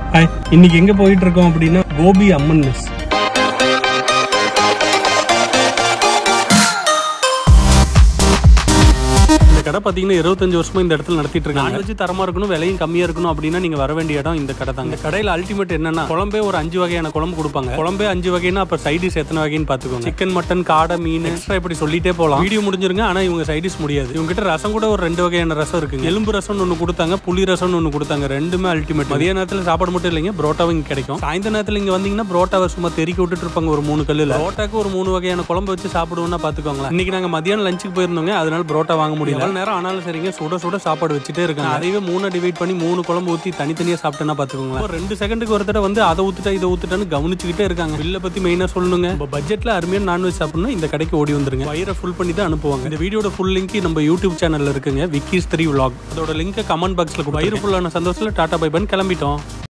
hi இன்னைக்கு எங்க போயிட்டு இருக்கோம் அப்படின்னா கோபி அம்மன் மெஸ் இந்த கடை பாத்தீங்கன்னா இருபத்தஞ்சு வருஷமா இந்த இடத்துல நடத்திட்டு இருக்காங்க நான்வெஜ் தரமா இருக்கணும் விலையும் கம்மியா இருக்கணும் அப்படின்னா நீங்க வர வேண்டிய இடம் இந்த கடை தான் இந்த கடையில அல்டிமேட் என்னன்னா குழம்பே ஒரு அஞ்சு வகையான குழம்பு கொடுப்பாங்க குழம்பே அஞ்சு வகைன்னா அப்ப சைடிஸ் எத்தனை வகைன்னு பாத்துக்கோங்க சிக்கன் மட்டன் காடை மீன் எக்ஸ்ட்ரா இப்படி சொல்லிட்டே போலாம் வீடியோ முடிஞ்சிருங்க ஆனா இவங்க சைடிஸ் முடியாது இவங்க கிட்ட ரசம் கூட ஒரு ரெண்டு வகையான ரசம் இருக்கு எலும்பு ரசம்னு ஒன்று கொடுத்தாங்க புளி ரசம்னு ஒன்று கொடுத்தாங்க ரெண்டுமே அல்டிமேட் மதிய நேரத்துல சாப்பாடு மட்டும் இல்லைங்க புரோட்டாவும் இங்க கிடைக்கும் சாயந்தர நேரத்துல இங்க வந்தீங்கன்னா புரோட்டாவை சும்மா தெறிக்க விட்டுட்டு இருப்பாங்க ஒரு மூணு கல்லுல புரோட்டாக்கு ஒரு மூணு வகையான குழம்பு வச்சு சாப்பிடுவோம்னா பாத்துக்கோங்களேன் இன்னைக்கு நாங்க மதியானம் லஞ்சுக்கு போயிருந்தோங்க அதனால புரோட்டா வாங்க முடியல எவ்வளவு நேரம் ஆனாலும் சரிங்க சுட சுட சாப்பாடு வச்சுட்டே இருக்காங்க அதையே மூணு டிவைட் பண்ணி மூணு குழம்பு ஊத்தி தனித்தனியா சாப்பிட்டேன்னா பாத்துக்கோங்களேன் ஒரு ரெண்டு செகண்டுக்கு ஒரு தடவை வந்து அதை ஊத்துட்டா இதை ஊத்துட்டான்னு கவனிச்சுக்கிட்டே இருக்காங்க பில்ல பத்தி மெயினா சொல்லணுங்க நம்ம பட்ஜெட்ல அருமையான நான்வெஜ் சாப்பிடணும் இந்த கடைக்கு ஓடி வந்துருங்க வயிறை ஃபுல் பண்ணி தான் அனுப்புவாங்க இந்த வீடியோட ஃபுல் லிங்க் நம்ம யூடியூப் சேனல்ல இருக்குங்க விக்கிஸ் த்ரீ vlog அதோட லிங்க் கமெண்ட் பாக்ஸ்ல வயிறு ஃபுல்லான சந்தோஷத்துல டாடா பை பன் கிளம்பிட்டோம்